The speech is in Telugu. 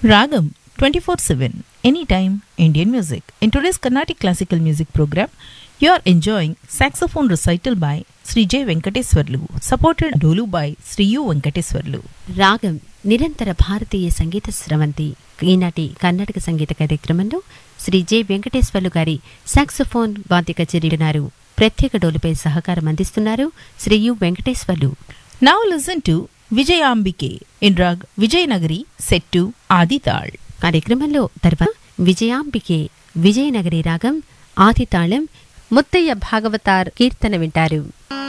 Ragam 24 7, anytime Indian music. In today's Carnatic classical music program, you are enjoying saxophone recital by Sri J. Venkateswarlu, supported dolu by Sri U. Venkateswarlu. రాగం నిరంతర భారతీయ సంగీత స్రవంతి ఈనాటి కర్ణాటక సంగీత కార్యక్రమంలో శ్రీ జె వెంకటేశ్వర్లు గారి సాక్సోఫోన్ వాద్య కచేరీన్నారు ప్రత్యేక డోలుపై సహకారం అందిస్తున్నారు Shri U Venkateswarlu Now listen to Vijayambike in Rag Vijayanagari set to Adital. కార్యక్రమంలో తర్వాత విజయాంబికే విజయనగరి రాగం ఆదితాళం ముత్తయ్య భాగవతార్ కీర్తన వింటారు